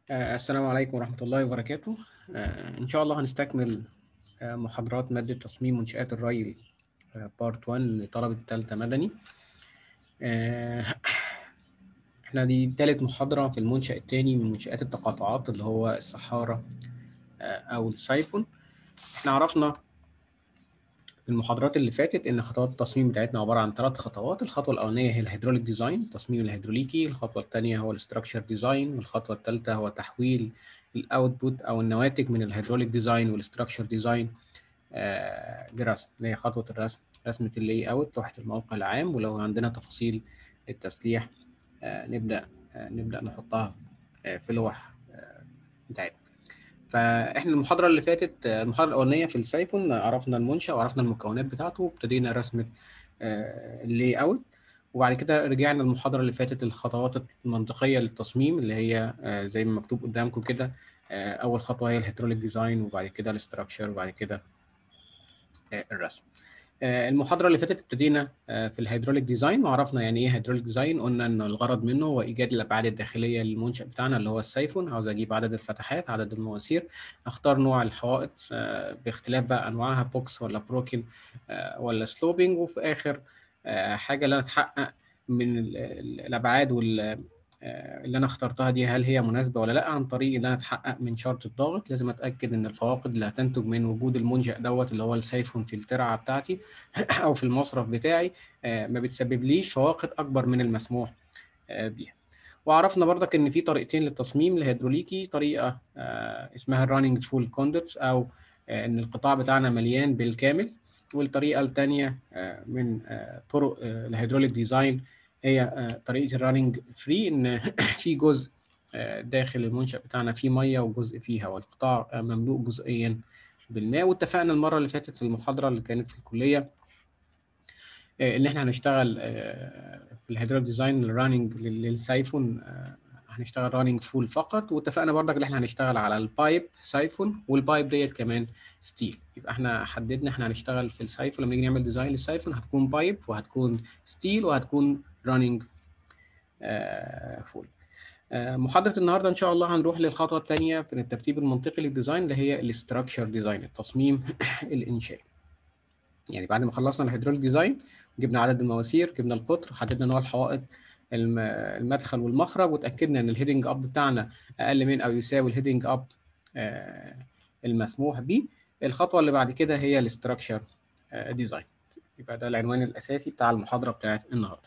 آه، السلام عليكم ورحمة الله وبركاته آه، إن شاء الله هنستكمل آه، محاضرات مادة تصميم منشآت الري بارت 1 لطلبة تالتة مدني آه، إحنا دي تالت محاضرة في المنشأ التاني من منشآت التقاطعات اللي هو الصحارى آه، أو السايفون إحنا عرفنا في المحاضرات اللي فاتت إن خطوات التصميم بتاعتنا عبارة عن ثلاث خطوات، الخطوة الأولانية هي الهيدروليك ديزاين التصميم الهيدروليكي، الخطوة الثانية هو الاستراكشر ديزاين، والخطوة الثالثة هو تحويل الاوتبوت أو النواتج من الهيدروليك ديزاين والاستراكشر ديزاين آه، لرسم اللي هي خطوة الرسم رسمة اللاي اوت لوحة الموقع العام ولو عندنا تفاصيل للتسليح آه، نبدأ آه، نبدأ نحطها آه، في لوح آه، بتاعتنا. فاحنا المحاضره اللي فاتت آه، المحاضره الاولانيه في السايفون عرفنا المنشا وعرفنا المكونات بتاعته وابتدينا رسمه اللاي اوت وبعد كده رجعنا المحاضره اللي فاتت للخطوات المنطقيه للتصميم اللي هي آه، زي ما مكتوب قدامكم كده آه، اول خطوه هي الهيدروليك ديزاين وبعد كده الاستراكشر وبعد كده آه، الرسم آه، المحاضره اللي فاتت ابتدينا آه، في الهيدروليك ديزاين وعرفنا يعني ايه هيدروليك ديزاين قلنا ان الغرض منه هو ايجاد الابعاد الداخليه للمنشا بتاعنا اللي هو السيفون عاوز اجيب عدد الفتحات عدد المواسير اختار نوع الحوائط آه، باختلاف بقى انواعها بوكس ولا بروكن آه، ولا سلوبينج وفي اخر آه، حاجه اللي انا اتحقق من ال- ال- الابعاد وال آه، اللي انا اخترتها دي هل هي مناسبه ولا لا عن طريق ان انا اتحقق من شرط الضغط لازم اتاكد ان الفواقد اللي هتنتج من وجود المنشا دوت اللي هو السيفون في الترعه بتاعتي او في المصرف بتاعي آه، ما بتسببليش فواقد اكبر من المسموح آه، بيها وعرفنا برضك ان في طريقتين للتصميم الهيدروليكي طريقه آه، اسمها الراننج فول كوندكتس او آه، ان القطاع بتاعنا مليان بالكامل والطريقه الثانيه من آه، طرق آه، الهيدروليك ديزاين هي آه، طريقه الراننج فري ان في جزء آه، داخل المنشأ بتاعنا فيه ميه وجزء فيه هواء القطاع آه، مملوء جزئيا بالماء واتفقنا المره اللي فاتت في المحاضره اللي كانت في الكليه آه، ان احنا هنشتغل آه، في الهيدروليك ديزاين الراننج للسايفون آه، هنشتغل راننج فول فقط واتفقنا برضك ان احنا هنشتغل على البايب سايفون والبايب ديت كمان ستيل يبقى احنا حددنا احنا هنشتغل في السايفون لما نيجي نعمل ديزاين للسايفون هتكون بايب وهتكون ستيل وهتكون راننج فول محاضرة النهارده إن شاء الله هنروح للخطوة الثانية في الترتيب المنطقي للديزاين اللي هي الاستراكشر ديزاين التصميم الإنشائي. يعني بعد ما خلصنا الهيدروليك ديزاين جبنا عدد المواسير جبنا القطر حددنا نوع الحوائط الم- المدخل والمخرج وتاكدنا ان الهيدنج اب بتاعنا اقل من او يساوي الهيدنج اب المسموح به الخطوه اللي بعد كده هي الاستراكشر ديزاين يبقى ده العنوان الاساسي بتاع المحاضره بتاعت النهارده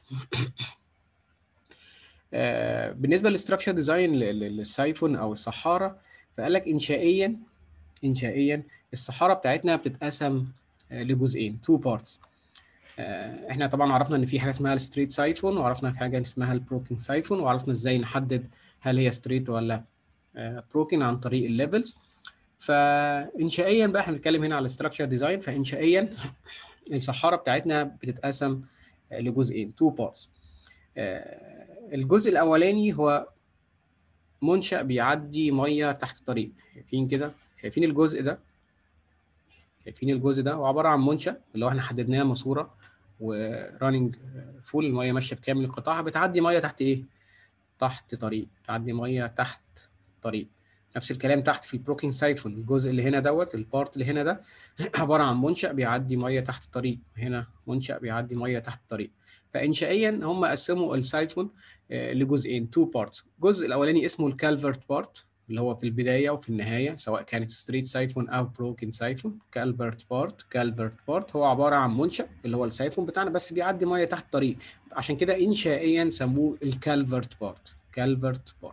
آه، بالنسبه للاستراكشر ديزاين للسايفون او الصحاره فقال لك انشائيا انشائيا الصحاره بتاعتنا بتتقسم آه، لجزئين تو بارتس احنا طبعا عرفنا ان في حاجه اسمها الستريت سايفون وعرفنا في حاجه اسمها البروكن سايفون وعرفنا ازاي نحدد هل هي ستريت ولا بروكن عن طريق الليفلز فانشائيا بقى احنا بنتكلم هنا على الاستراكشر ديزاين فانشائيا الصحاره بتاعتنا بتتقسم آه، لجزئين تو بارتس الجزء الاولاني هو منشأ بيعدي ميه تحت طريق شايفين كده شايفين الجزء ده شايفين الجزء ده هو عباره عن منشأ اللي هو احنا حددناه ماسوره وراننج فول الميه ماشيه في كامل القطاع بتعدي ميه تحت ايه؟ تحت طريق تعدي ميه تحت طريق نفس الكلام تحت في البروكين سايفون الجزء اللي هنا دوت البارت اللي هنا ده عباره عن منشأ بيعدي ميه تحت طريق هنا منشأ بيعدي ميه تحت طريق فانشائيا هم قسموا السايفون آه، لجزئين تو بارتس الجزء الاولاني اسمه الكالفرت بارت اللي هو في البدايه وفي النهايه سواء كانت ستريت سايفون او بروكن سايفون كالبرت بارت كالبرت بارت هو عباره عن منشأ اللي هو السايفون بتاعنا بس بيعدي ميه تحت طريق عشان كده انشائيا سموه الكالفرت بارت كالفرت بارت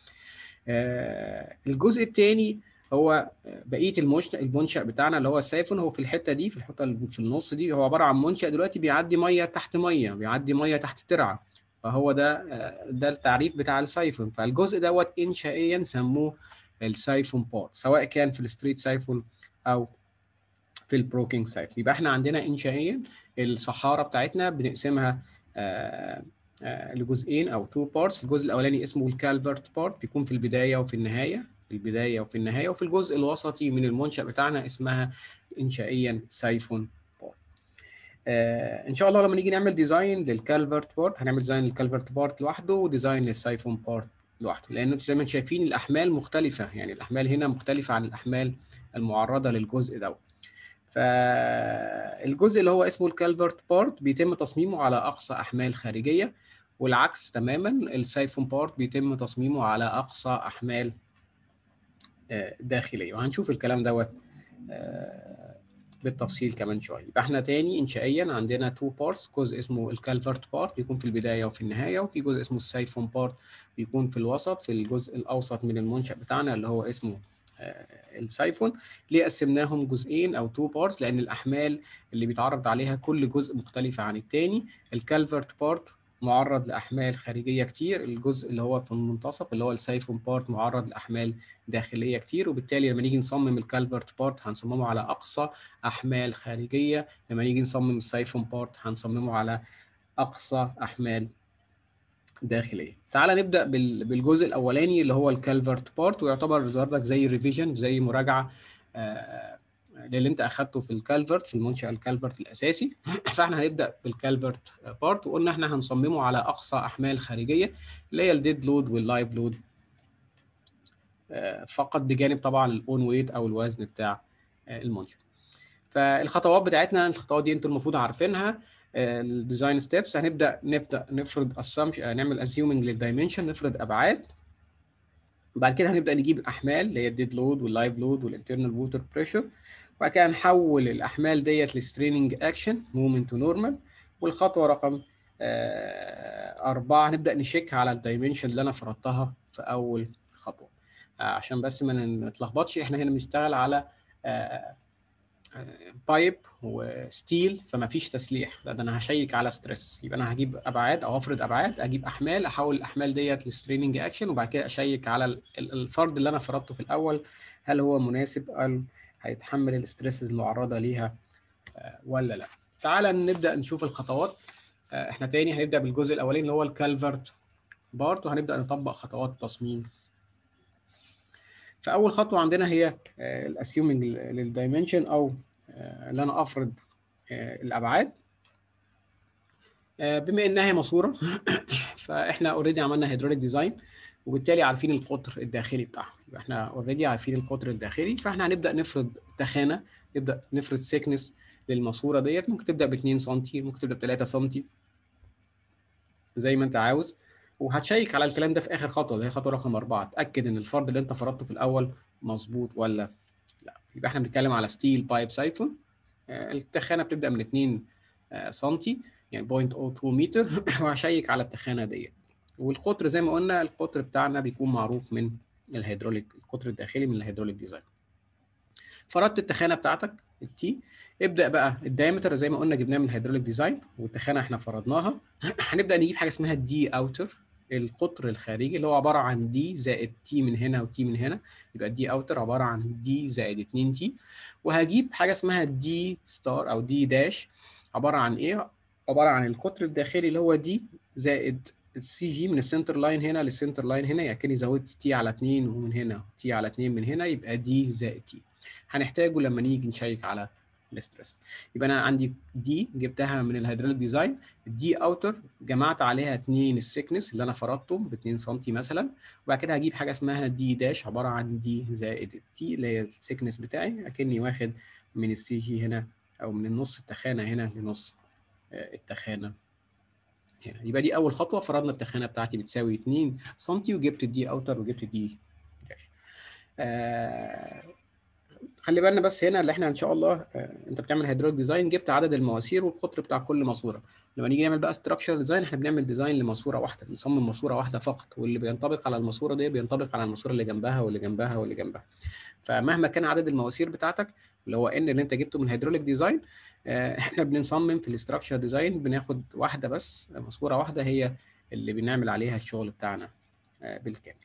آه الجزء الثاني هو بقيه المنشأ المنشأ بتاعنا اللي هو السايفون هو في الحته دي في الحته اللي في النص دي هو عباره عن منشأ دلوقتي بيعدي ميه تحت ميه بيعدي ميه تحت ترعه فهو ده آه، ده التعريف بتاع السايفون فالجزء دوت انشائيا سموه السايفون بارت سواء كان في الستريت سايفون او في البروكينج سايفون يبقى احنا عندنا انشائيا الصحاره بتاعتنا بنقسمها آه، آه، لجزئين او تو بارتس الجزء الاولاني اسمه الكالفرت بارت بيكون في البدايه وفي النهايه في البدايه وفي النهايه وفي الجزء الوسطي من المنشا بتاعنا اسمها انشائيا سايفون بارت آه ان شاء الله لما نيجي نعمل ديزاين للكالفرت بارت هنعمل ديزاين للكالفرت بارت لوحده وديزاين للسايفون بارت لوحده لان زي ما انتم شايفين الاحمال مختلفه يعني الاحمال هنا مختلفه عن الاحمال المعرضه للجزء دوت فالجزء اللي هو اسمه الكالفرت بارت بيتم تصميمه على اقصى احمال خارجيه والعكس تماما السايفون بارت بيتم تصميمه على اقصى احمال آه، داخليه وهنشوف الكلام دوت آه، بالتفصيل كمان شويه يبقى احنا تاني انشائيا عندنا تو بارتس جزء اسمه الكالفرت بارت بيكون في البدايه وفي النهايه وفي جزء اسمه السايفون بارت بيكون في الوسط في الجزء الاوسط من المنشا بتاعنا اللي هو اسمه آه، السايفون ليه قسمناهم جزئين او تو بارتس لان الاحمال اللي بيتعرض عليها كل جزء مختلفه عن الثاني الكالفرت بارت معرض لاحمال خارجيه كتير الجزء اللي هو في المنتصف اللي هو السايفون بارت معرض لاحمال داخليه كتير وبالتالي لما نيجي نصمم الكالفرت بارت هنصممه على اقصى احمال خارجيه لما نيجي نصمم السايفون بارت هنصممه على اقصى احمال داخليه تعال نبدا بالجزء الاولاني اللي هو الكالفرت بارت ويعتبر بردك زي ريفيجن زي مراجعه آه للي انت اخدته في الكالفرت في المنشأ الكالفرت الاساسي فاحنا هنبدا بالكالفرت بارت وقلنا احنا هنصممه على اقصى احمال خارجيه اللي هي الديد لود واللايف لود فقط بجانب طبعا الاون ويت او الوزن بتاع المنشأ فالخطوات بتاعتنا الخطوات دي انتوا المفروض عارفينها الديزاين ستيبس هنبدا نبدا نفرض اسامبشن نعمل اسيومنج للدايمنشن نفرض ابعاد بعد كده هنبدا نجيب الاحمال اللي هي الديد لود واللايف لود والانترنال ووتر بريشر وبعد كده نحول الاحمال ديت لستريننج اكشن مومنت تو نورمال والخطوه رقم آه أربعة هنبدا نشيك على الدايمنشن اللي انا فرضتها في اول خطوه آه عشان بس ما نتلخبطش احنا هنا بنشتغل على آه بايب وستيل فما فيش تسليح لا ده انا هشيك على ستريس يبقى انا هجيب ابعاد او افرض ابعاد اجيب احمال احول الاحمال ديت لستريننج اكشن وبعد كده اشيك على الفرض اللي انا فرضته في الاول هل هو مناسب هل هيتحمل الاستريسز المعرضه ليها ولا لا تعال نبدا نشوف الخطوات احنا تاني هنبدا بالجزء الاولاني اللي هو الكالفرت بارت وهنبدا نطبق خطوات التصميم فاول خطوه عندنا هي الاسيومنج للدايمنشن او اللي انا افرض الابعاد بما انها هي ماسوره فاحنا اوريدي عملنا هيدروليك ديزاين وبالتالي عارفين القطر الداخلي بتاعها يبقى احنا اوريدي عارفين القطر الداخلي فاحنا هنبدا نفرض تخانه نبدا نفرض سيكنس للماسوره ديت ممكن تبدا ب 2 سم ممكن تبدا ب 3 سم زي ما انت عاوز وهتشيك على الكلام ده في اخر خطوه اللي هي خطوه رقم اربعه اتاكد ان الفرض اللي انت فرضته في الاول مظبوط ولا لا يبقى احنا بنتكلم على ستيل بايب سايفون التخانه بتبدا من 2 سم يعني 0.02 متر وهشيك على التخانه ديت والقطر زي ما قلنا القطر بتاعنا بيكون معروف من الهيدروليك القطر الداخلي من الهيدروليك ديزاين فرضت التخانه بتاعتك التي ابدا بقى الدايمتر زي ما قلنا جبناه من الهيدروليك ديزاين والتخانه احنا فرضناها هنبدا نجيب حاجه اسمها الدي اوتر القطر الخارجي اللي هو عباره عن دي زائد تي من هنا وتي من هنا يبقى الدي اوتر عباره عن دي زائد 2 تي وهجيب حاجه اسمها دي ستار او دي داش عباره عن ايه عباره عن القطر الداخلي اللي هو دي زائد السي جي من السنتر لاين هنا للسنتر لاين هنا يعني كاني زودت تي على 2 ومن هنا تي على 2 من هنا يبقى دي زائد تي هنحتاجه لما نيجي نشيك على الاسترس يبقى انا عندي دي جبتها من الهيدروليك ديزاين الدي اوتر جمعت عليها 2 السكنس اللي انا فرضته ب 2 سم مثلا وبعد كده هجيب حاجه اسمها دي داش عباره عن دي زائد التي اللي هي السكنس بتاعي اكني واخد من السي جي هنا او من النص التخانه هنا لنص التخانه هنا يبقى دي اول خطوه فرضنا التخانه بتاعتي بتساوي 2 سم وجبت الدي اوتر وجبت الدي داش آه خلي بالنا بس هنا اللي احنا ان شاء الله آه انت بتعمل هيدروليك ديزاين جبت عدد المواسير والقطر بتاع كل ماسوره لما نيجي نعمل بقى ستراكشر ديزاين احنا بنعمل ديزاين لماسوره واحده بنصمم ماسوره واحده فقط واللي بينطبق على الماسوره دي بينطبق على الماسوره اللي جنبها واللي جنبها واللي جنبها فمهما كان عدد المواسير بتاعتك اللي هو ان اللي انت جبته من هيدروليك ديزاين آه احنا بنصمم في الاستراكشر ديزاين بناخد واحده بس ماسوره واحده هي اللي بنعمل عليها الشغل بتاعنا آه بالكامل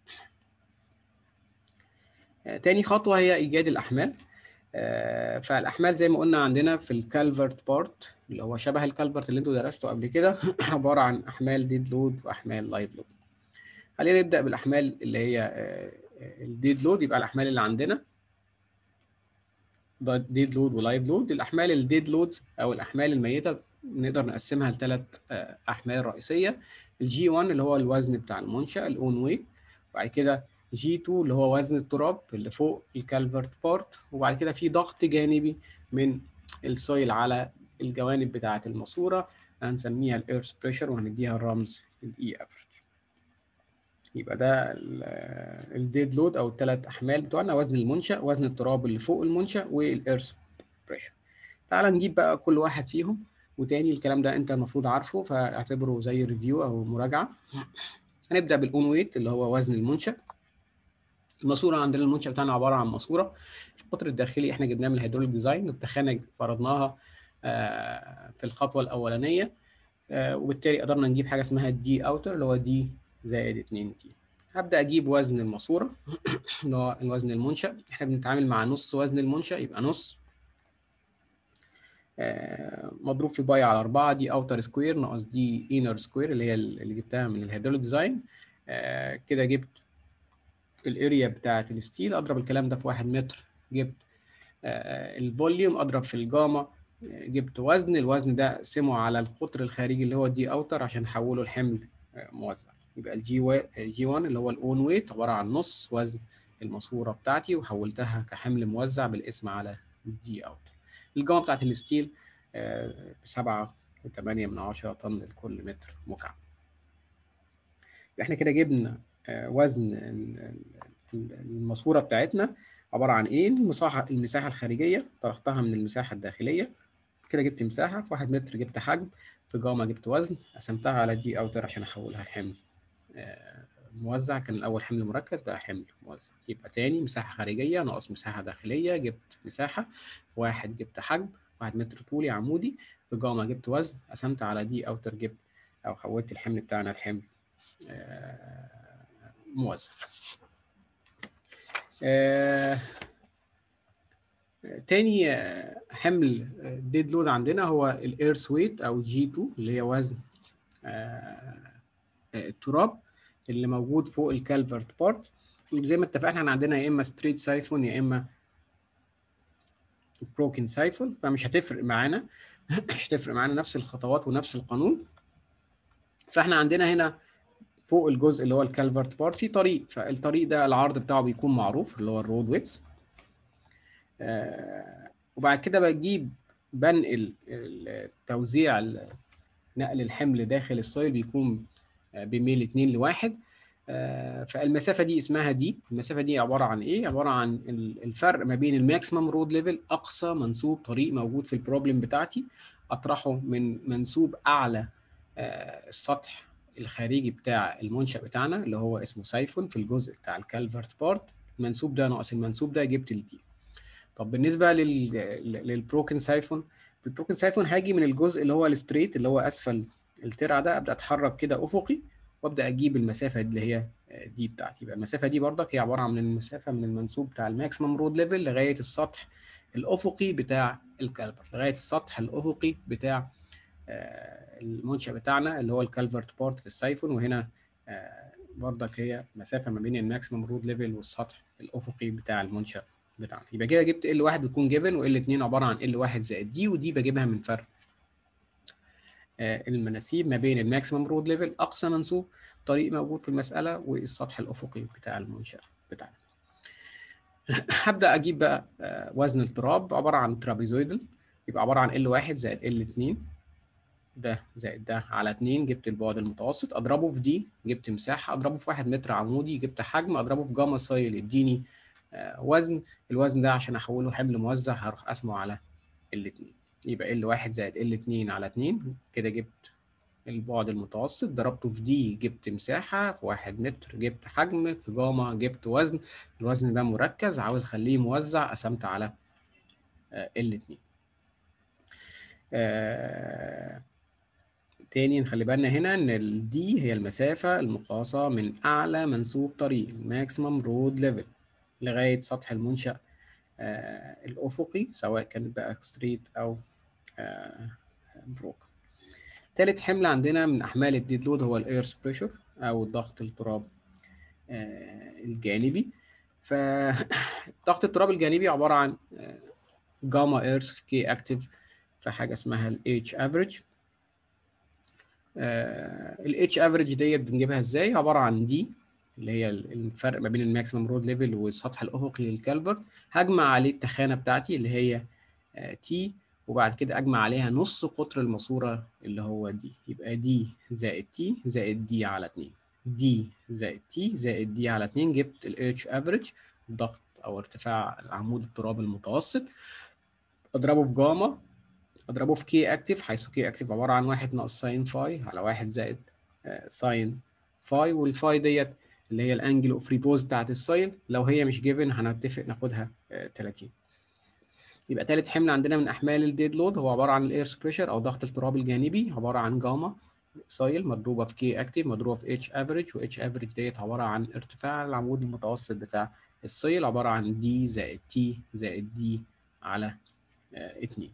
تاني خطوه هي ايجاد الاحمال فالاحمال زي ما قلنا عندنا في الكالفرت بارت اللي هو شبه الكالفرت اللي انتوا درسته قبل كده عباره عن احمال ديد لود واحمال لايف لود خلينا نبدا بالاحمال اللي هي الديد لود يبقى الاحمال اللي عندنا ديد لود ولايف لود الاحمال الديد لود او الاحمال الميته نقدر نقسمها لثلاث احمال رئيسيه الجي 1 اللي هو الوزن بتاع المنشا الاون ويت بعد كده جي 2 اللي هو وزن التراب اللي فوق الكالفرت بارت وبعد كده في ضغط جانبي من السويل على الجوانب بتاعه الماسوره هنسميها الايرث بريشر وهنديها الرمز الاي افريج يبقى ده الديد لود او الثلاث احمال بتوعنا وزن المنشا وزن التراب اللي فوق المنشا والايرث بريشر تعال نجيب بقى كل واحد فيهم وتاني الكلام ده انت المفروض عارفه فاعتبره زي ريفيو او مراجعه هنبدا بالاون ويت اللي هو وزن المنشا الماسوره عندنا المنشا بتاعنا عباره عن ماسوره القطر الداخلي احنا جبناه من الهيدروليك ديزاين التخانه فرضناها في الخطوه الاولانيه وبالتالي قدرنا نجيب حاجه اسمها الدي اوتر اللي هو دي زائد 2 تي هبدا اجيب وزن الماسوره اللي هو الوزن المنشا احنا بنتعامل مع نص وزن المنشا يبقى نص مضروب في باي على 4 دي اوتر سكوير ناقص دي انر سكوير اللي هي اللي جبتها من الهيدروليك ديزاين كده جبت الاريا بتاعه الستيل اضرب الكلام ده في 1 متر جبت الفوليوم اضرب في الجاما جبت وزن الوزن ده اقسمه على القطر الخارجي اللي هو دي اوتر عشان احوله لحمل موزع يبقى الجي و... جي 1 اللي هو الاون ويت عباره عن نص وزن الماسوره بتاعتي وحولتها كحمل موزع بالاسم على الدي اوتر الجاما بتاعت الستيل بسبعة وثمانية من عشرة طن لكل متر مكعب احنا كده جبنا وزن الماسوره بتاعتنا عباره عن ايه المساحه المساحه الخارجيه طرحتها من المساحه الداخليه كده جبت مساحه في 1 متر جبت حجم في جاما جبت وزن قسمتها على دي اوتر عشان احولها لحمل موزع كان الاول حمل مركز بقى حمل موزع يبقى تاني مساحه خارجيه ناقص مساحه داخليه جبت مساحه واحد جبت حجم واحد متر طولي عمودي في جاما جبت وزن قسمت على دي اوتر جبت او حولت الحمل بتاعنا لحمل موزع آه تاني حمل ديد لود عندنا هو الايرث ويت او جي 2 اللي هي وزن آه التراب اللي موجود فوق الكالفرت بارت زي ما اتفقنا احنا عندنا يا اما ستريت سايفون يا اما بروكن سايفون فمش هتفرق معانا مش هتفرق معانا نفس الخطوات ونفس القانون فاحنا عندنا هنا فوق الجزء اللي هو الكالفرت بارت في طريق فالطريق ده العرض بتاعه بيكون معروف اللي هو الرود ويتس آه وبعد كده بجيب بنقل توزيع نقل الحمل داخل السويل بيكون بميل 2 لواحد آه فالمسافة دي اسمها دي المسافة دي عبارة عن ايه؟ عبارة عن الفرق ما بين الماكسيمم رود ليفل اقصى منسوب طريق موجود في البروبلم بتاعتي اطرحه من منسوب اعلى آه السطح الخارجي بتاع المنشأ بتاعنا اللي هو اسمه سايفون في الجزء بتاع الكالفرت بارت المنسوب ده ناقص المنسوب ده جبت الدي طب بالنسبه لل... للبروكن سايفون البروكن سايفون هاجي من الجزء اللي هو الستريت اللي هو اسفل الترعه ده ابدا اتحرك كده افقي وابدا اجيب المسافه اللي هي دي بتاعتي يبقى المسافه دي بردك هي عباره عن المسافه من المنسوب بتاع الماكسيمم رود ليفل لغايه السطح الافقي بتاع الكالفرت لغايه السطح الافقي بتاع المنشأ بتاعنا اللي هو الكالفرت بارت في السايفون وهنا بردك هي مسافه ما بين الماكسيمم رود ليفل والسطح الافقي بتاع المنشأ بتاعنا يبقى كده جبت ال واحد بتكون جيفن وال 2 عباره عن ال واحد زائد دي ودي بجيبها من فرق المناسيب ما بين الماكسيمم رود ليفل اقصى منسوب طريق موجود في المساله والسطح الافقي بتاع المنشأ بتاعنا هبدا اجيب بقى وزن التراب عباره عن ترابيزويدال يبقى عباره عن ال واحد زائد ال 2 ده زائد ده على 2 جبت البعد المتوسط اضربه في دي جبت مساحه اضربه في 1 متر عمودي جبت حجم اضربه في جاما سايل يديني وزن الوزن ده عشان احوله حمل موزع هروح اقسمه على الاثنين يبقى ال واحد زائد ال 2 على 2 كده جبت البعد المتوسط ضربته في دي جبت مساحة في واحد متر جبت حجم في جاما جبت وزن الوزن ده مركز عاوز اخليه موزع قسمت على ال 2 آه تاني نخلي بالنا هنا ان الدي هي المسافة المقاصة من اعلى منسوب طريق الماكسيمم رود ليفل لغاية سطح المنشأ آه الأفقي سواء كانت بقى ستريت أو آه بروك تالت حمل عندنا من أحمال الديد لود هو الإيرث بريشر أو ضغط التراب آه الجانبي فضغط التراب الجانبي عبارة عن جاما إيرث كي أكتيف في حاجة اسمها ال H average ال H average ديت بنجيبها ازاي عبارة عن دي اللي هي الفرق ما بين الماكسيمم رود ليفل والسطح الافقي للكالفرت هجمع عليه التخانه بتاعتي اللي هي تي وبعد كده اجمع عليها نص قطر الماسوره اللي هو دي يبقى دي زائد تي زائد دي على 2 دي زائد تي زائد دي على 2 جبت الاتش افريج الضغط او ارتفاع العمود التراب المتوسط اضربه في جاما اضربه في كي اكتف حيث كي اكتف عباره عن 1 ناقص ساين فاي على 1 زائد ساين فاي والفاي ديت اللي هي الانجل اوف ريبوز بتاعت السايل لو هي مش جيفن هنتفق ناخدها 30 يبقى ثالث حمل عندنا من احمال الديد لود هو عباره عن الاير بريشر او ضغط التراب الجانبي عباره عن جاما سايل مضروبه في كي اكتف مضروبه في اتش افريج واتش افريج ديت عباره عن ارتفاع العمود المتوسط بتاع السايل عباره عن دي زائد تي زائد دي على 2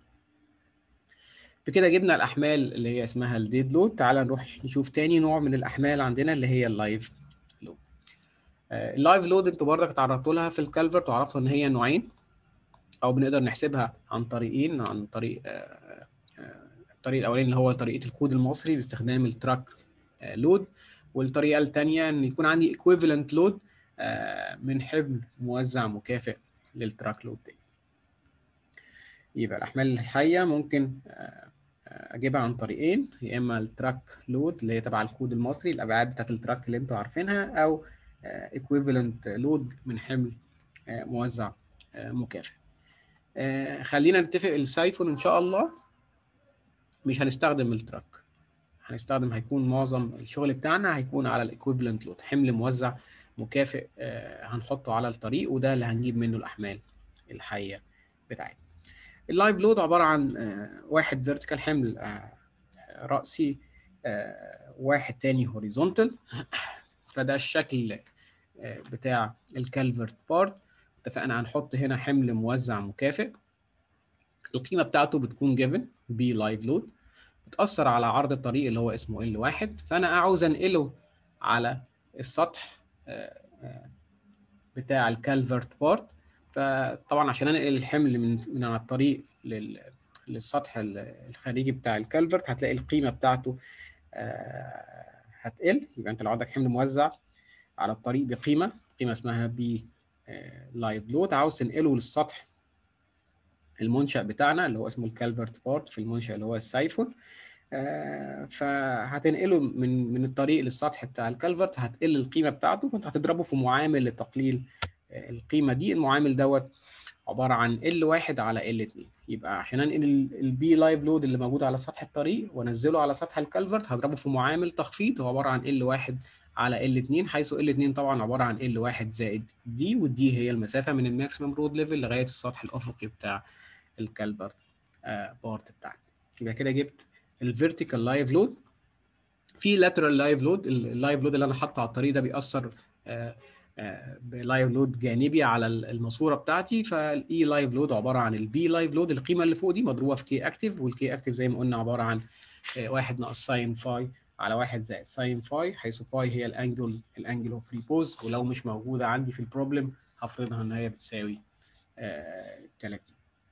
بكده جبنا الاحمال اللي هي اسمها الديد لود تعال نروح نشوف تاني نوع من الاحمال عندنا اللي هي اللايف لود اللايف لود انتوا برضك اتعرضتوا لها في الكالفرت وعرفتوا ان هي نوعين او بنقدر نحسبها عن طريقين عن طريق الطريق الاولاني اللي هو طريقه الكود المصري باستخدام التراك لود والطريقه الثانيه ان يكون عندي equivalent لود من حمل موزع مكافئ للتراك لود دي يبقى الاحمال الحيه ممكن اجيبها عن طريقين يا اما التراك لود اللي هي تبع الكود المصري الابعاد بتاعت التراك اللي انتوا عارفينها او equivalent لود من حمل موزع مكافئ خلينا نتفق السايفون ان شاء الله مش هنستخدم التراك هنستخدم هيكون معظم الشغل بتاعنا هيكون على الايكويفالنت لود حمل موزع مكافئ هنحطه على الطريق وده اللي هنجيب منه الاحمال الحيه بتاعتنا اللايف لود عباره عن واحد فيرتيكال حمل راسي واحد تاني هوريزونتال فده الشكل بتاع الكالفرت بارت اتفقنا هنحط هنا حمل موزع مكافئ القيمه بتاعته بتكون جيفن بي لايف لود بتاثر على عرض الطريق اللي هو اسمه ال واحد فانا عاوز انقله على السطح بتاع الكالفرت بارت فطبعا عشان انقل الحمل من من على الطريق لل للسطح الخارجي بتاع الكالفرت هتلاقي القيمه بتاعته هتقل يبقى انت لو عندك حمل موزع على الطريق بقيمه قيمه اسمها بي لايف لود عاوز تنقله للسطح المنشأ بتاعنا اللي هو اسمه الكالفرت بارت في المنشأ اللي هو السايفون آه فهتنقله من من الطريق للسطح بتاع الكالفرت هتقل القيمه بتاعته فانت هتضربه في معامل لتقليل آه القيمه دي المعامل دوت عباره عن ال واحد على ال 2 يبقى عشان انقل البي لايف لود اللي موجود على سطح الطريق وانزله على سطح الكالفرت هضربه في معامل تخفيض هو عباره عن ال واحد على ال 2 حيث ال 2 طبعا عباره عن ال 1 زائد دي والدي هي المسافه من الماكسيمم رود ليفل لغايه السطح الافقي بتاع الكالفرت آه بارت بتاعنا يبقى كده جبت الفيرتيكال لايف لود في لاترال لايف لود اللايف لود اللي انا حاطه على الطريق ده بيأثر آه آه بلايف لود جانبي على الماسوره بتاعتي فالاي لايف لود عباره عن البي لايف لود القيمه اللي فوق دي مضروبه في كي اكتف والكي اكتف زي ما قلنا عباره عن واحد ناقص ساين فاي على واحد زائد ساين فاي حيث فاي هي الانجل الانجل اوف ريبوز ولو مش موجوده عندي في البروبلم هفرضها ان هي بتساوي 30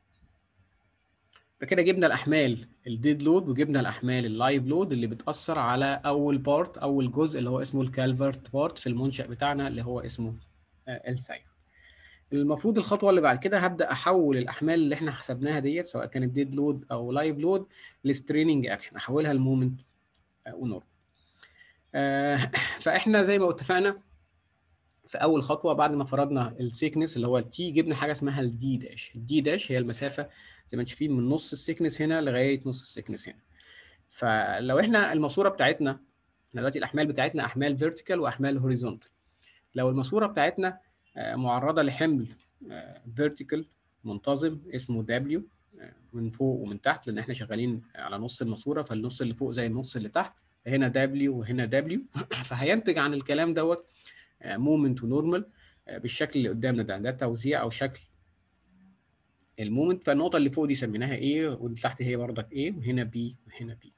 فكده جبنا الاحمال الديد لود وجبنا الاحمال اللايف لود اللي بتاثر على اول بارت اول جزء اللي هو اسمه الكالفرت بارت في المنشا بتاعنا اللي هو اسمه السايف المفروض الخطوه اللي بعد كده هبدا احول الاحمال اللي احنا حسبناها ديت سواء كانت ديد لود او لايف لود لستريننج اكشن احولها لمومنت ونورم فاحنا زي ما اتفقنا في اول خطوه بعد ما فرضنا السيكنس اللي هو التي جبنا حاجه اسمها الدي داش الدي داش هي المسافه زي ما انتم شايفين من نص السيكنس هنا لغايه نص السيكنس هنا فلو احنا الماسوره بتاعتنا احنا دلوقتي الاحمال بتاعتنا احمال فيرتيكال واحمال هوريزونتال لو الماسوره بتاعتنا معرضه لحمل فيرتيكال منتظم اسمه دبليو من فوق ومن تحت لان احنا شغالين على نص الماسوره فالنص اللي فوق زي النص اللي تحت هنا دبليو وهنا دبليو فهينتج عن الكلام دوت مومنت ونورمال بالشكل اللي قدامنا ده ده توزيع او شكل المومنت فالنقطه اللي فوق دي سميناها ايه واللي تحت هي بردك ايه وهنا بي وهنا بي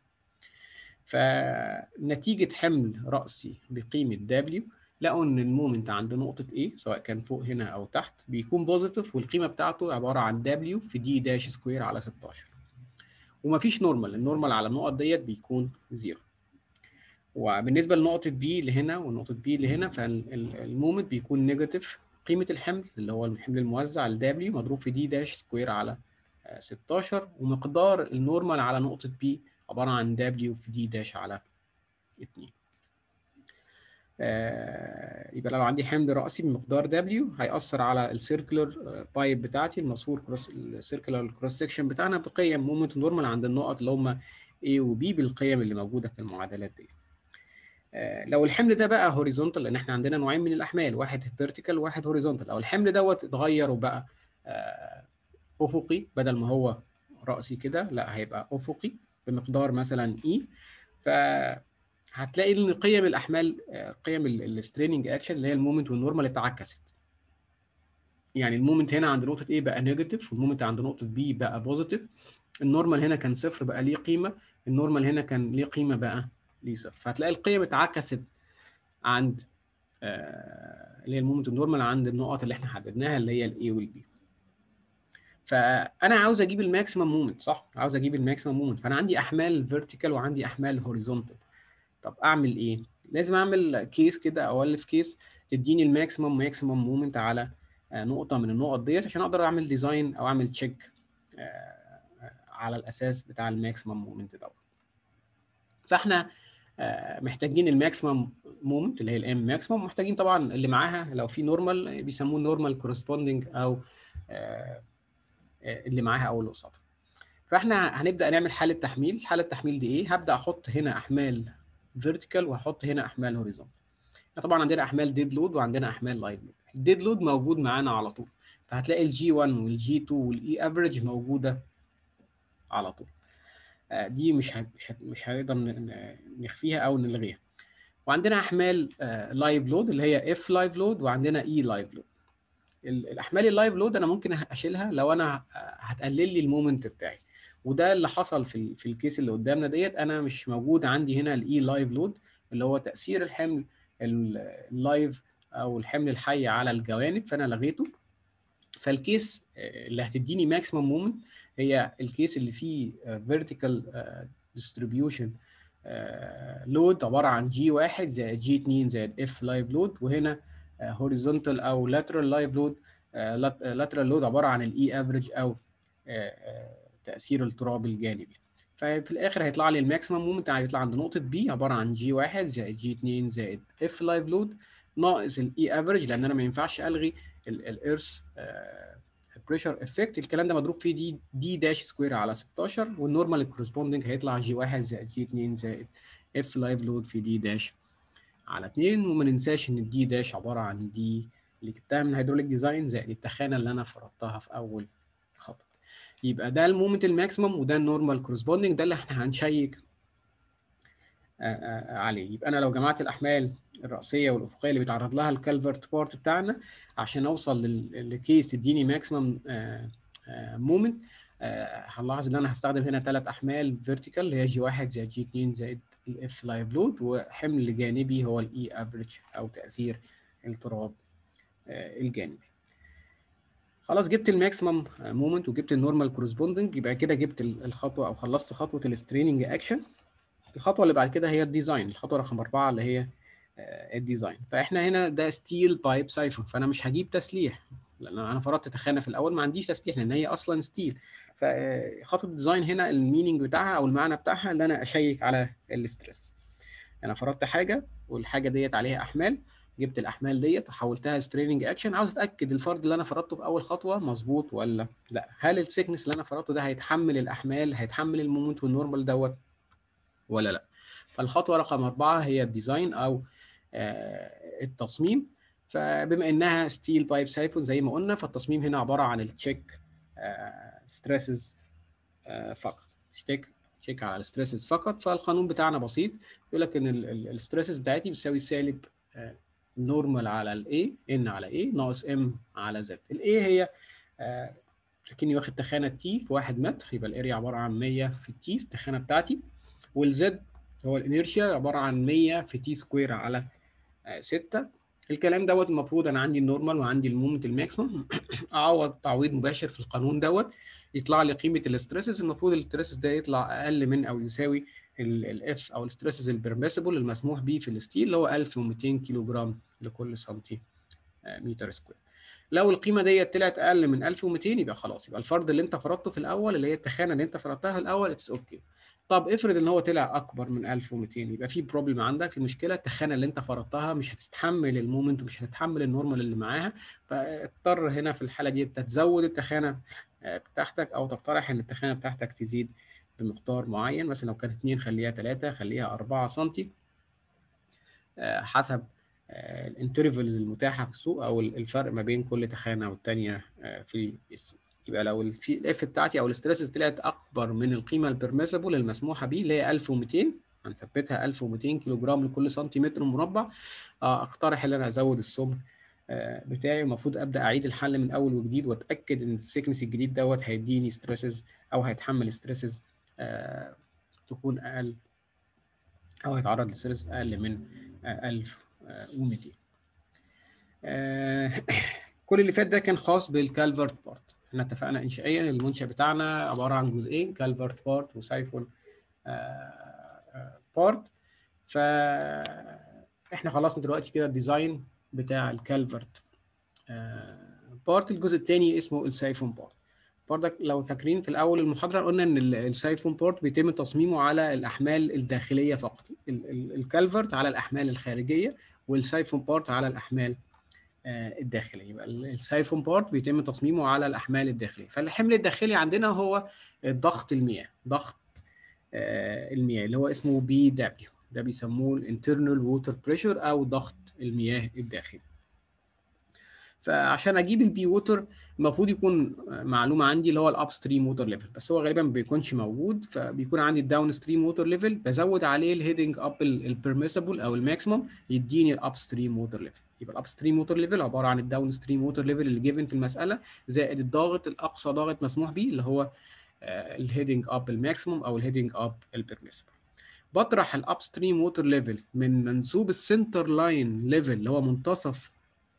فنتيجه حمل راسي بقيمه دبليو لقوا ان المومنت عند نقطه ايه سواء كان فوق هنا او تحت بيكون بوزيتيف والقيمه بتاعته عباره عن دبليو في دي داش سكوير على 16 ومفيش نورمال النورمال على النقط ديت بيكون زيرو وبالنسبه لنقطه بي اللي هنا ونقطه بي اللي هنا فالمومنت بيكون نيجاتيف قيمه الحمل اللي هو الحمل الموزع الدبليو مضروب في دي داش سكوير على 16 ومقدار النورمال على نقطه بي عباره عن دبليو في دي داش على 2 آه يبقى لو عندي حمل رأسي بمقدار دبليو هيأثر على السيركلر بايب بتاعتي المصفور كروس السيركلر كروس سكشن بتاعنا بقيم مومنت نورمال عند النقط اللي هم A و B بالقيم اللي موجوده في المعادلات دي. آه لو الحمل ده بقى هوريزونتال لان احنا عندنا نوعين من الاحمال واحد فيرتيكال وواحد هوريزونتال لو الحمل دوت اتغير وبقى آه افقي بدل ما هو رأسي كده لا هيبقى افقي بمقدار مثلا E ف هتلاقي ان قيم الاحمال قيم الستريننج اكشن اللي هي المومنت والنورمال اتعكست يعني المومنت هنا عند نقطه A بقى نيجاتيف والمومنت عند نقطه B بقى بوزيتيف النورمال هنا كان صفر بقى ليه قيمه النورمال هنا كان ليه قيمه بقى ليه صفر فهتلاقي القيم اتعكست عند آه اللي هي المومنت والنورمال عند النقط اللي احنا حددناها اللي هي الاي والبي فانا عاوز اجيب الماكسيمم مومنت صح عاوز اجيب الماكسيمم مومنت فانا عندي احمال فيرتيكال وعندي احمال هوريزونتال طب اعمل ايه لازم اعمل كيس كده او الف كيس تديني الماكسيمم ماكسيمم مومنت على نقطه من النقط ديت عشان اقدر اعمل ديزاين او اعمل تشيك على الاساس بتاع الماكسيمم مومنت دوت فاحنا محتاجين الماكسيمم مومنت اللي هي الام ماكسيمم محتاجين طبعا اللي معاها لو في نورمال بيسموه نورمال كورسبوندنج او اللي معاها او اللي قصادها فاحنا هنبدا نعمل حاله تحميل حاله التحميل دي ايه هبدا احط هنا احمال فيرتيكال وهحط هنا احمال هوريزونتال طبعا عندنا احمال ديد لود وعندنا احمال لايف لود الديد لود موجود معانا على طول فهتلاقي الجي 1 والجي 2 والاي افريج موجوده على طول دي مش مش مش هنقدر نخفيها او نلغيها وعندنا احمال لايف لود اللي هي اف لايف لود وعندنا اي لايف لود الاحمال اللايف لود انا ممكن اشيلها لو انا هتقلل لي المومنت بتاعي وده اللي حصل في في الكيس اللي قدامنا ديت انا مش موجود عندي هنا الاي لايف لود اللي هو تاثير الحمل اللايف او الحمل الحي على الجوانب فانا لغيته فالكيس اللي هتديني ماكسيمم مومنت هي الكيس اللي فيه فيرتيكال ديستريبيوشن لود عباره عن جي واحد زائد جي 2 زائد اف لايف لود وهنا هوريزونتال او لاترال لايف لود لاترال لود عباره عن الاي افريج او تاثير التراب الجانبي ففي الاخر هيطلع لي الماكسيمم مومنت هيطلع عند نقطه بي عباره عن جي 1 زائد جي 2 زائد اف لايف لود ناقص الاي افريج لان انا ما ينفعش الغي الايرث بريشر افكت الكلام ده مضروب فيه دي دي داش سكوير على 16 والنورمال كورسبوندنج هيطلع جي 1 زائد جي 2 زائد اف لايف لود في دي داش على 2 وما ننساش ان الدي داش عباره عن دي اللي جبتها من هيدروليك ديزاين زائد التخانه اللي انا فرضتها في اول خطوه يبقى ده المومنت الماكسيمم وده النورمال كورسبوندنج ده اللي احنا هنشيك عليه يبقى انا لو جمعت الاحمال الرأسية والأفقية اللي بيتعرض لها الكالفرت بارت بتاعنا عشان أوصل لكيس تديني ماكسيمم مومنت هنلاحظ إن أنا هستخدم هنا ثلاث أحمال فيرتيكال اللي هي جي 1 زائد جي 2 زائد الاف لايف لود وحمل جانبي هو الاي افريج أو تأثير التراب الجانبي. خلاص جبت الماكسيمم مومنت وجبت النورمال كورسبوندنج يبقى كده جبت الخطوة أو خلصت خطوة الستريننج أكشن. الخطوة اللي بعد كده هي الديزاين الخطوة رقم أربعة اللي هي الديزاين فاحنا هنا ده ستيل بايب سايفون فانا مش هجيب تسليح لان انا فرضت تخانه في الاول ما عنديش تسليح لان هي اصلا ستيل فخطوه الديزاين هنا الميننج بتاعها او المعنى بتاعها ان انا اشيك على الاسترس انا فرضت حاجه والحاجه ديت عليها احمال جبت الاحمال ديت وحولتها ستريننج اكشن عاوز اتاكد الفرض اللي انا فرضته في اول خطوه مظبوط ولا لا هل السيكنس اللي انا فرضته ده هيتحمل الاحمال هيتحمل المومنت والنورمال دوت ولا لا فالخطوه رقم أربعة هي الديزاين او التصميم فبما انها ستيل بايب سايفون زي ما قلنا فالتصميم هنا عباره عن التشيك ستريسز فقط تشيك تشيك على الستريسز فقط فالقانون بتاعنا بسيط يقول لك ان الستريسز بتاعتي بتساوي سالب نورمال على الاي ان على اي ناقص ام على زد الاي هي لكني واخد تخانه تي في 1 متر يبقى الاريا عباره عن 100 في التي في التخانه بتاعتي والزد هو الانيرشيا عباره عن 100 في تي سكوير على 6 الكلام دوت المفروض انا عندي النورمال وعندي المومنت الماكسيمم اعوض تعويض مباشر في القانون دوت يطلع لي قيمه الاستريسز المفروض الاستريسز ده يطلع اقل من او يساوي الاف او الستريسز البرميسبل المسموح به في الستيل اللي هو 1200 كيلو جرام لكل سنتي متر سكوير لو القيمه ديت طلعت اقل من 1200 يبقى خلاص يبقى الفرض اللي انت فرضته في الاول اللي هي التخانه اللي انت فرضتها الاول اتس اوكي okay. طب افرض ان هو طلع اكبر من 1200 يبقى في بروبلم عندك في مشكله التخانه اللي انت فرضتها مش هتستحمل المومنت ومش هتتحمل النورمال اللي معاها فاضطر هنا في الحاله دي انت تزود التخانه بتاعتك او تقترح ان التخانه بتاعتك تزيد بمقدار معين مثلا لو كانت 2 خليها 3 خليها 4 سم حسب الانترفلز المتاحه في السوق او الفرق ما بين كل تخانه والثانيه في السوق يبقى لو الاف بتاعتي او الاستريس طلعت اكبر من القيمه البرميسبل المسموحه به اللي هي 1200 هنثبتها 1200 كيلو جرام لكل سنتيمتر مربع اقترح ان انا ازود السمك بتاعي المفروض ابدا اعيد الحل من اول وجديد واتاكد ان السيكنس الجديد دوت هيديني ستريسز او هيتحمل ستريسز تكون اقل او هيتعرض لستريس اقل من 1200 كل اللي فات ده كان خاص بالكالفرت بارت احنا اتفقنا انشائيا المنشا بتاعنا عباره عن جزئين كالفرت بارت وسايفون بارت ف احنا خلصنا دلوقتي كده الديزاين بتاع الكالفرت بارت الجزء الثاني اسمه السايفون بارت برضك لو فاكرين في الاول المحاضره قلنا ان السايفون بورت بيتم تصميمه على الاحمال الداخليه فقط الكالفرت على الاحمال الخارجيه والسايفون بورت على الاحمال الداخليه يبقى السايفون بورت بيتم تصميمه على الاحمال الداخليه فالحمل الداخلي عندنا هو ضغط المياه ضغط المياه اللي هو اسمه بي دبليو ده بيسموه الانترنال ووتر بريشر او ضغط المياه الداخلي فعشان اجيب البي ووتر المفروض يكون معلومه عندي اللي هو الاب ستريم ووتر ليفل بس هو غالبا ما بيكونش موجود فبيكون عندي الداون ستريم ووتر ليفل بزود عليه الهيدنج اب البرميسبل او الماكسيمم يديني الاب ستريم ووتر ليفل يبقى الاب ستريم ووتر ليفل عباره عن الداون ستريم ووتر ليفل اللي جيفن في المساله زائد الضغط الاقصى ضغط مسموح به اللي هو الهيدنج اب الماكسيمم او الهيدنج اب البرميسبل بطرح الاب ستريم ووتر ليفل من منسوب السنتر لاين ليفل اللي هو منتصف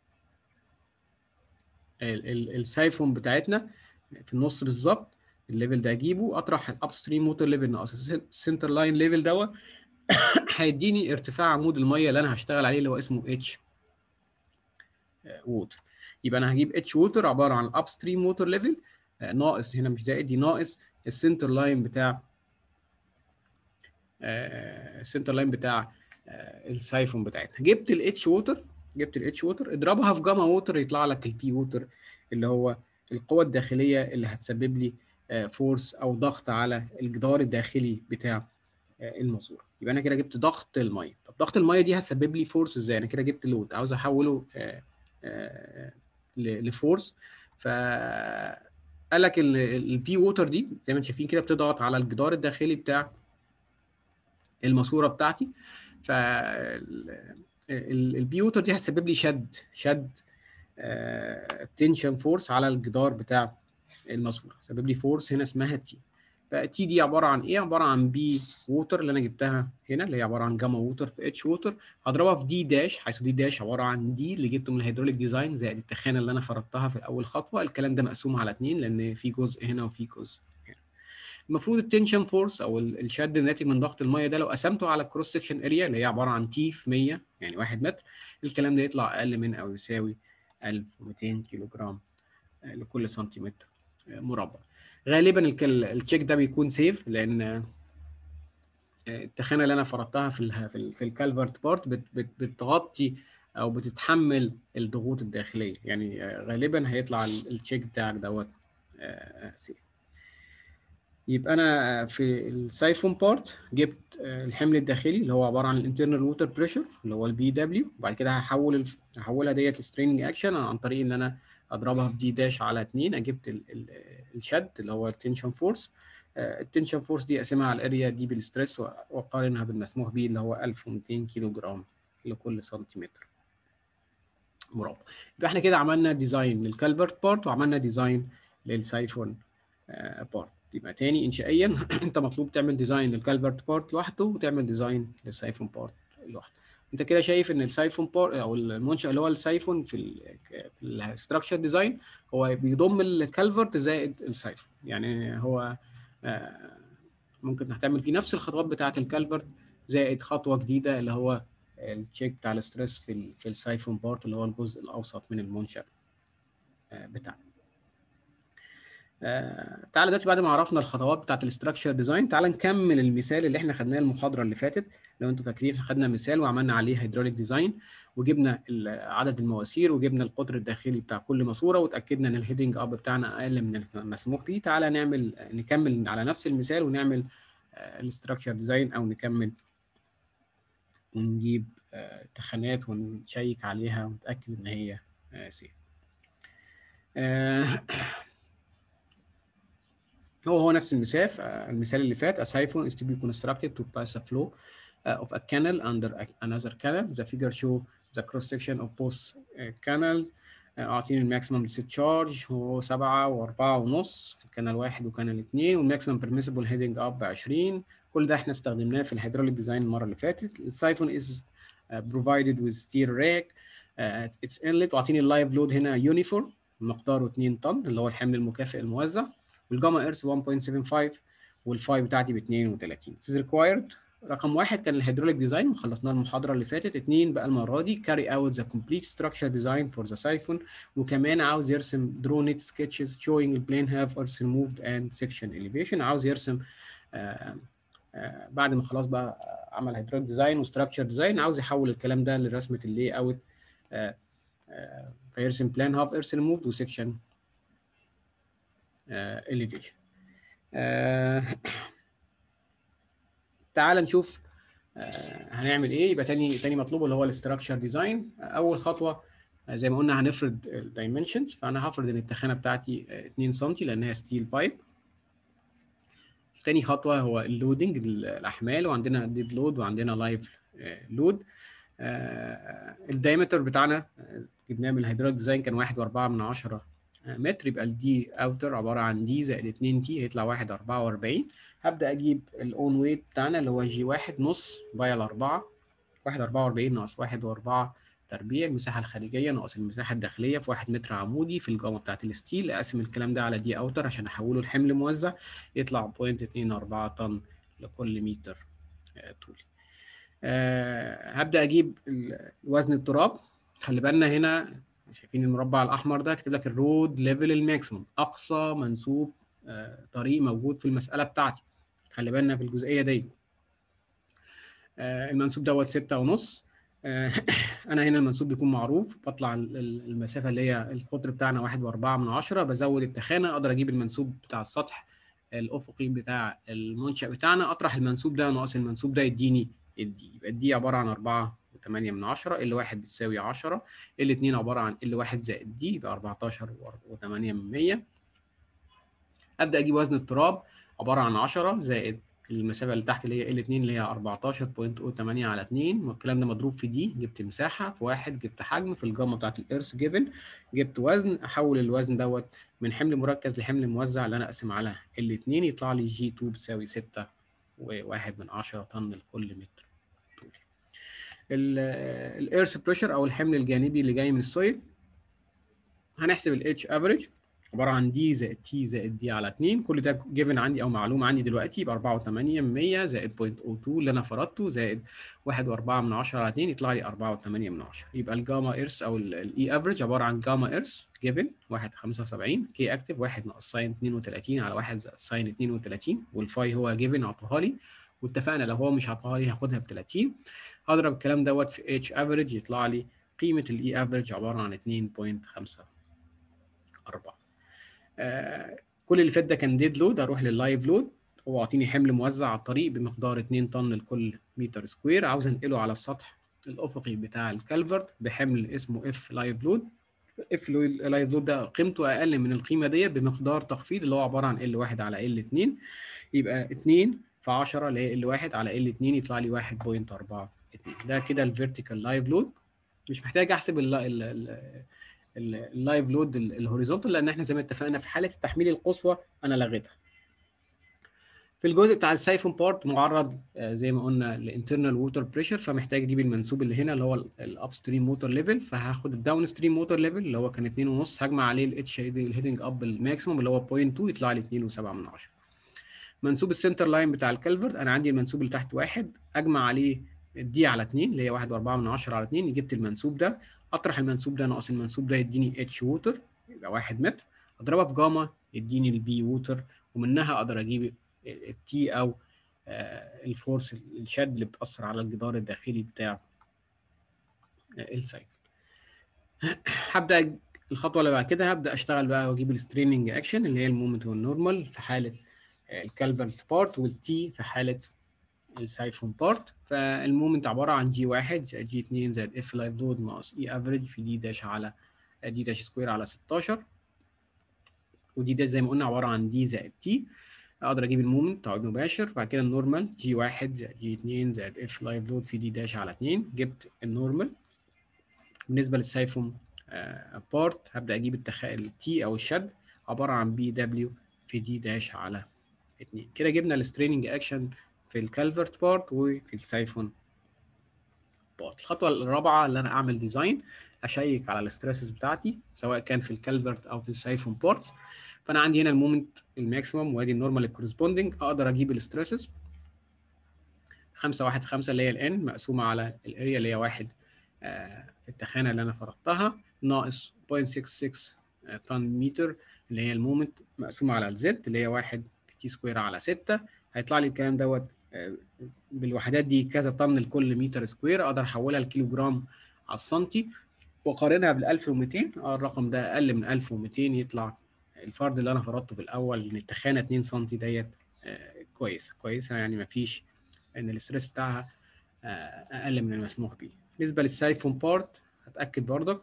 السايفون بتاعتنا في النص بالظبط الليفل ده اجيبه اطرح الاب ستريم ووتر ليفل ناقص السنتر لاين ليفل دوت هيديني ارتفاع عمود الميه اللي انا هشتغل عليه اللي هو اسمه اتش ووتر يبقى انا هجيب اتش ووتر عباره عن الاب ستريم ووتر ليفل ناقص هنا مش زائد دي ناقص السنتر لاين بتاع السنتر لاين بتاع السايفون بتاعتنا جبت الاتش ووتر جبت الاتش ووتر اضربها في جاما ووتر يطلع لك البي ووتر اللي هو القوة الداخلية اللي هتسبب لي فورس او ضغط على الجدار الداخلي بتاع الماسوره يبقى انا كده جبت ضغط الميه طب ضغط الميه دي هتسبب لي فورس ازاي انا كده جبت لود عاوز احوله لفورس ف قال لك البي ووتر دي زي ما انتم شايفين كده بتضغط على الجدار الداخلي بتاع الماسوره بتاعتي ف البي ووتر دي هتسبب لي شد شد تنشن فورس على الجدار بتاع الماسوره هتسبب لي فورس هنا اسمها تي فالتي دي عباره عن ايه عباره عن بي ووتر اللي انا جبتها هنا اللي هي عباره عن جاما ووتر في اتش ووتر هضربها في دي داش حيث دي داش عباره عن دي اللي جبته من الهيدروليك ديزاين زائد التخانه اللي انا فرضتها في اول خطوه الكلام ده مقسوم على اثنين لان في جزء هنا وفي جزء هنا المفروض التنشن فورس او الشد الناتج من ضغط الميه ده لو قسمته على الكروس سكشن اريا اللي هي عباره عن تي في 100 يعني 1 متر الكلام ده يطلع اقل من او يساوي 1200 كيلو جرام لكل سنتيمتر مربع غالبا التشيك ده بيكون سيف لان التخانه اللي انا فرضتها في ال في الكالفرت بارت بتغطي او بتتحمل الضغوط الداخليه يعني غالبا هيطلع التشيك بتاعك دوت سيف يبقى انا في السايفون بارت جبت الحمل الداخلي اللي هو عباره عن الانترنال ووتر بريشر اللي هو البي دبليو وبعد كده هحول هحولها ديت لسترينج اكشن عن طريق ان انا اضربها في دي داش على 2 اجبت ال ال الشد اللي هو التنشن فورس التنشن فورس دي اقسمها على الاريا دي بالستريس واقارنها بالمسموح به اللي هو 1200 كيلو جرام لكل سنتيمتر مربع يبقى احنا كده عملنا ديزاين للكالفرت بارت وعملنا ديزاين للسايفون بارت يبقى تاني انشائيا انت مطلوب تعمل ديزاين للكالفرت بارت لوحده وتعمل ديزاين للسايفون بارت لوحده انت كده شايف ان السايفون بارت او المنشا اللي هو السايفون في الاستراكشر ديزاين هو بيضم الكالفرت زائد السايفون يعني هو ممكن هتعمل فيه نفس الخطوات بتاعه الكالفرت زائد خطوه جديده اللي هو التشيك بتاع الاستريس في ال في السايفون بارت اللي هو الجزء الاوسط من المنشأ بتاعنا آه تعالى دلوقتي بعد ما عرفنا الخطوات بتاعت الاستراكشر ديزاين تعالى نكمل المثال اللي احنا خدناه المحاضره اللي فاتت لو انتوا فاكرين خدنا مثال وعملنا عليه هيدروليك ديزاين وجبنا عدد المواسير وجبنا القطر الداخلي بتاع كل ماسوره وتاكدنا ان الهيدنج اب بتاعنا اقل من المسموح به تعالى نعمل نكمل على نفس المثال ونعمل الاستراكشر ديزاين او نكمل ونجيب آه تخانات ونشيك عليها ونتاكد ان هي آه سيف آه هو هو نفس المثال المثال اللي فات a siphon is to be constructed to pass a flow uh, of a canal under a, another canal the figure show the cross section of both uh, canals uh, اعطيني الماكسيمم discharge هو 7 و4 ونص في كانال واحد وكانال اثنين والماكسيمم permissible heading up ب 20 كل ده احنا استخدمناه في الهيدروليك ديزاين المره اللي فاتت السايفون is uh, provided with steel rack uh, at its inlet واعطيني اللايف لود هنا يونيفورم مقداره 2 طن اللي هو الحمل المكافئ الموزع والجاما ايرث 1.75 والفاي بتاعتي ب 32 It is required رقم واحد كان الهيدروليك ديزاين وخلصناه المحاضره اللي فاتت اثنين بقى المره دي carry out the complete structure design for the siphon وكمان عاوز يرسم درونيت sketches showing the plane have earth removed and section elevation عاوز يرسم آآ آآ بعد ما خلاص بقى عمل هيدروليك ديزاين وستراكشر ديزاين عاوز يحول الكلام ده لرسمه اللي اوت فيرسم بلان هاف ايرث ريموفد وسكشن elevation آه تعال نشوف آه هنعمل ايه يبقى تاني تاني مطلوب اللي هو الاستراكشر ديزاين اول خطوه آه زي ما قلنا هنفرض الدايمنشنز فانا هفرض ان التخانه بتاعتي 2 سم لانها ستيل بايب تاني خطوه هو اللودنج الاحمال وعندنا ديد لود وعندنا لايف لود الدايمتر بتاعنا جبناه من الهيدروليك ديزاين كان 1.4 من 10 متر يبقى الدي اوتر عباره عن دي زائد 2 تي هيطلع 1 44 هبدا اجيب الاون ويت بتاعنا اللي هو جي 1 نص باي ال 4 1 44 ناقص 1 و4 تربيع المساحه الخارجيه ناقص المساحه الداخليه في 1 متر عمودي في الجامه بتاعه الستيل اقسم الكلام ده على دي اوتر عشان احوله لحمل موزع يطلع 0.24 طن لكل متر طولي أه هبدا اجيب وزن التراب خلي بالنا هنا شايفين المربع الاحمر ده كاتب لك الرود ليفل الماكسيموم اقصى منسوب آه طريق موجود في المساله بتاعتي خلي بالنا في الجزئيه دي آه المنسوب دوت ستة ونص آه انا هنا المنسوب بيكون معروف بطلع المسافه اللي هي القطر بتاعنا واحد واربعة من عشرة بزود التخانه اقدر اجيب المنسوب بتاع السطح الافقي بتاع المنشا بتاعنا اطرح المنسوب ده ناقص المنسوب ده يديني الدي يبقى الدي عباره عن 4 و8 من 10 ال 1 بتساوي 10 ال 2 عباره عن ال 1 زائد دي يبقى 14 و8 من 100 ابدا اجيب وزن التراب عباره عن 10 زائد المسافه اللي تحت اللي هي ال 2 اللي هي 14.08 على 2 والكلام ده مضروب في دي جبت مساحه في واحد جبت حجم في الجامه بتاعت الارث جيفن جبت وزن احول الوزن دوت من حمل مركز لحمل موزع اللي انا اقسم على ال 2 يطلع لي جي 2 بتساوي 6 و1 من 10 طن لكل متر طولي الايرث بريشر او الحمل الجانبي اللي جاي من السويل هنحسب الاتش افريج عباره عن دي زائد تي زائد دي على 2 كل ده جيفن عندي او معلومه عندي دلوقتي يبقى 4.8 من 100 زائد 0.02 اللي انا فرضته زائد 1.4 من 10 على 2 يطلع لي 4.8 من 10 يبقى الجاما ايرث او الاي افريج عباره عن جاما ايرث جيفن 1.75 كي اكتف 1 ناقص ساين 32 على 1 زائد ساين 32 والفاي هو جيفن عطوها لي واتفقنا لو هو مش عطاها لي هاخدها ب 30 هضرب الكلام دوت في اتش افريج يطلع لي قيمه الاي افريج عباره عن 2.54 آه كل اللي فات ده كان ديد لود هروح لللايف لود هو اعطيني حمل موزع على الطريق بمقدار 2 طن لكل متر سكوير عاوز انقله على السطح الافقي بتاع الكالفرت بحمل اسمه اف لايف لود اف لايف لود ده قيمته اقل من القيمه ديت بمقدار تخفيض اللي هو عباره عن ال 1 على ال 2 يبقى 2 في 10 اللي هي ال 1 على ال 2 يطلع لي 1.42 ده كده الفيرتيكال لايف لود مش محتاج احسب ال ال اللايف لود الهوريزونتال لان احنا زي ما اتفقنا في حاله التحميل القصوى انا لغيتها في الجزء بتاع السايفون بارت معرض زي ما قلنا لانترنال ووتر بريشر فمحتاج اجيب المنسوب اللي هنا اللي هو الاب ستريم ووتر ليفل فهاخد الداون ستريم ووتر ليفل اللي هو كان 2.5 هجمع عليه الاتش الهيدنج اب الماكسيموم اللي هو 0.2 يطلع لي 2.7 من 10 منسوب السنتر لاين بتاع الكالفرت انا عندي المنسوب اللي تحت واحد اجمع عليه دي على 2 اللي هي 1 و4 من 10 على 2 جبت المنسوب ده اطرح المنسوب ده ناقص المنسوب ده يديني اتش ووتر يبقى 1 متر اضربها في جاما يديني البي ووتر ومنها اقدر اجيب التي او الفورس الشد اللي بتاثر على الجدار الداخلي بتاع السايكل هبدا الخطوه اللي بعد كده هبدا اشتغل بقى واجيب الستريننج اكشن اللي هي المومنت والنورمال في حاله الكالفرت بارت والتي في حاله السايفون بارت فالمومنت عباره عن جي 1 زائد جي 2 زائد اف لايف لود ناقص اي افريج في دي داش على دي داش سكوير على 16 ودي داش زي ما قلنا عباره عن دي زائد تي اقدر اجيب المومنت تعويض مباشر بعد كده النورمال جي 1 زائد جي 2 زائد اف لايف لود في دي داش على 2 جبت النورمال بالنسبه للسايفون بارت هبدا اجيب التخ... التي او الشد عباره عن بي دبليو في دي داش على 2 كده جبنا الستريننج اكشن في الكالفرت بارت وفي السايفون بارت الخطوه الرابعه اللي انا اعمل ديزاين اشيك على الاستريسز بتاعتي سواء كان في الكالفرت او في السايفون بارتس فانا عندي هنا المومنت الماكسيمم وادي النورمال الكورسبوندنج اقدر اجيب الاستريسز 5 1 5 اللي هي الان مقسومه على الاريا اللي هي 1 آه في التخانه اللي انا فرضتها ناقص 0.66 طن متر اللي هي المومنت مقسومه على الزد اللي هي 1 في تي سكوير على 6 هيطلع لي الكلام دوت آه بالوحدات دي كذا طن لكل متر سكوير اقدر احولها لكيلو جرام على السنتي واقارنها بال 1200 اه الرقم ده اقل من 1200 يطلع الفرض اللي انا فرضته في الاول ان التخانه 2 سم ديت آه كويسه كويسه يعني ما فيش ان الاستريس بتاعها آه اقل من المسموح به بالنسبه للسايفون بارت هتاكد بردك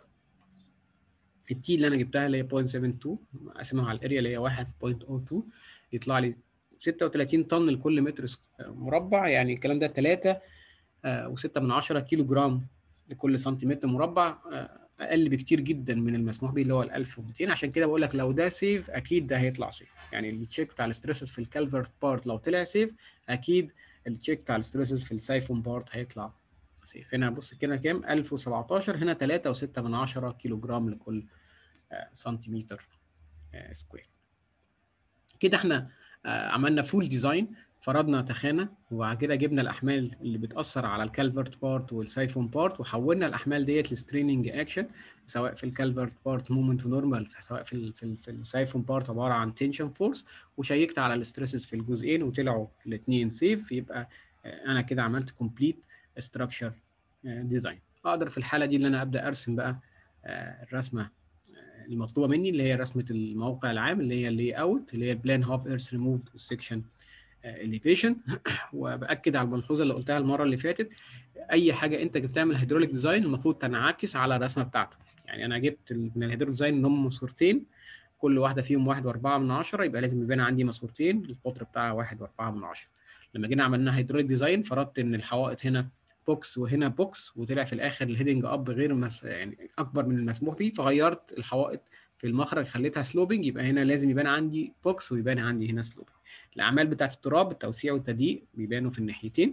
التي اللي انا جبتها اللي هي 0.72 اقسمها على الاريا اللي هي 1.02 يطلع لي 36 طن لكل متر مربع يعني الكلام ده 3 و6 من 10 كيلو جرام لكل سنتيمتر مربع اقل بكتير جدا من المسموح به اللي هو ال 1200 عشان كده بقول لك لو ده سيف اكيد ده هيطلع سيف يعني التشيك بتاع الاستريسز في الكالفرت بارت لو طلع سيف اكيد التشيك بتاع الاستريسز في السايفون بارت هيطلع سيف هنا بص كده كام 1017 هنا 3 و6 من 10 كيلو جرام لكل سنتيمتر سكوير كده احنا عملنا فول ديزاين فرضنا تخانه وبعد كده جبنا الاحمال اللي بتاثر على الكالفرت بارت والسايفون بارت وحولنا الاحمال ديت لستريننج اكشن سواء في الكالفرت بارت مومنت نورمال سواء في ال في, ال في السايفون بارت عباره عن تنشن فورس وشيكت على الاستريسز في الجزئين وطلعوا الاثنين سيف يبقى انا كده عملت كومبليت ستراكشر ديزاين اقدر في الحاله دي اللي انا ابدا ارسم بقى الرسمه المطلوبه مني اللي هي رسمه الموقع العام اللي هي اللي اوت اللي هي البلان هاف ايرث ريموفد والسكشن اليفيشن وباكد على الملحوظه اللي قلتها المره اللي فاتت اي حاجه انت بتعمل هيدروليك ديزاين المفروض تنعكس على الرسمه بتاعته يعني انا جبت من الهيدروليك ديزاين ان هم ماسورتين كل واحده فيهم واحد واربعة من عشرة يبقى لازم يبان عندي ماسورتين القطر بتاعها واحد واربعة من عشرة لما جينا عملنا هيدروليك ديزاين فرضت ان الحوائط هنا بوكس وهنا بوكس وطلع في الاخر الهيدنج اب غير مس... يعني اكبر من المسموح به فغيرت الحوائط في المخرج خليتها سلوبنج يبقى هنا لازم يبان عندي بوكس ويبان عندي هنا سلوبنج الاعمال بتاعت التراب التوسيع والتضييق بيبانوا في الناحيتين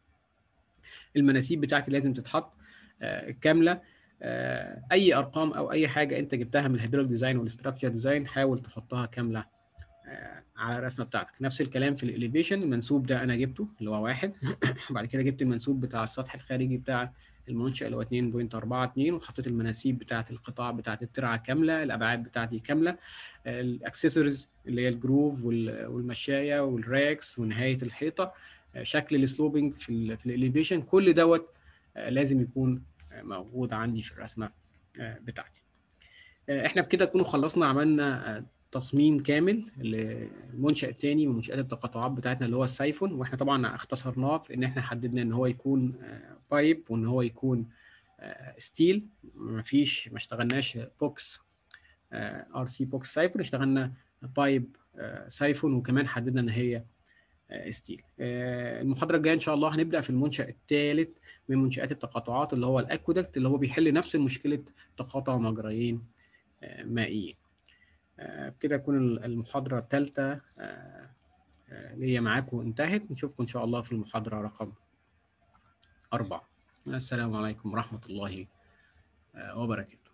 المناسيب بتاعتي لازم تتحط آه كامله آه اي ارقام او اي حاجه انت جبتها من الهيدروليك ديزاين والاستراكشر ديزاين حاول تحطها كامله آه على الرسمه بتاعتك نفس الكلام في الاليفيشن المنسوب ده انا جبته اللي هو واحد بعد كده جبت المنسوب بتاع السطح الخارجي بتاع المنشأ اللي هو 2.42 وحطيت المناسيب بتاعه القطاع بتاعه الترعه كامله الابعاد بتاعتي كامله الاكسسوارز اللي هي الجروف والمشايه والراكس ونهايه الحيطه شكل السلوبنج في في الاليفيشن كل دوت لازم يكون موجود عندي في الرسمه بتاعتي احنا بكده نكون خلصنا عملنا تصميم كامل للمنشأ الثاني من منشآت التقاطعات بتاعتنا اللي هو السايفون واحنا طبعا اختصرناه في ان احنا حددنا ان هو يكون بايب وان هو يكون ستيل مفيش ما اشتغلناش بوكس ار سي بوكس سايفون اشتغلنا بايب سايفون وكمان حددنا ان هي ستيل المحاضره الجايه ان شاء الله هنبدا في المنشا الثالث من منشات التقاطعات اللي هو الاكودكت اللي هو بيحل نفس مشكله تقاطع مجريين مائيين بكده تكون المحاضره الثالثه ليا معاكم انتهت نشوفكم ان شاء الله في المحاضره رقم أربعة السلام عليكم ورحمة الله وبركاته